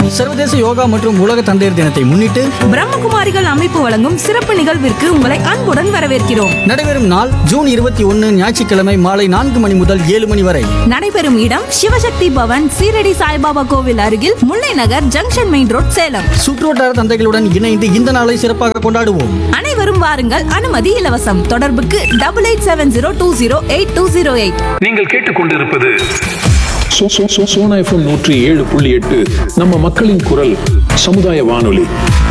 சர்வதேச யோகா மற்றும் உலக தந்தையர் தினத்தை முன்னிட்டு பிரம்மகுமாரிகள் அமைப்பு வழங்கும் சிறப்பு நிகழ்விற்கு உங்களை அன்புடன் வரவேற்கிறோம் நடைபெறும் நாள் ஜூன் இருபத்தி ஒன்னு ஞாயிற்றுக்கிழமை மாலை நான்கு மணி முதல் ஏழு மணி வரை நடைபெறும் இடம் சிவசக்தி பவன் சீரடி சாய்பாபா கோவில் அருகில் Mullai Nagar junction main road Salem சுற்றுவட்டார தந்தைகளுடன் இணைந்து இந்த நாளை சிறப்பாக கொண்டாடுவோம் அனைவரும் வாருங்கள் அனுமதி இலவசம் தொடர்புக்கு double eight seven zero two zero eight two zero eight நீங்கள் கேட்டுக்கொண்டிருப்பது சோ- சோ- சோ- சோனா எஃப்எம் நூற்றி ஏழு புள்ளி எட்டு நம்ம மக்களின் குரல் சமுதாய வானொலி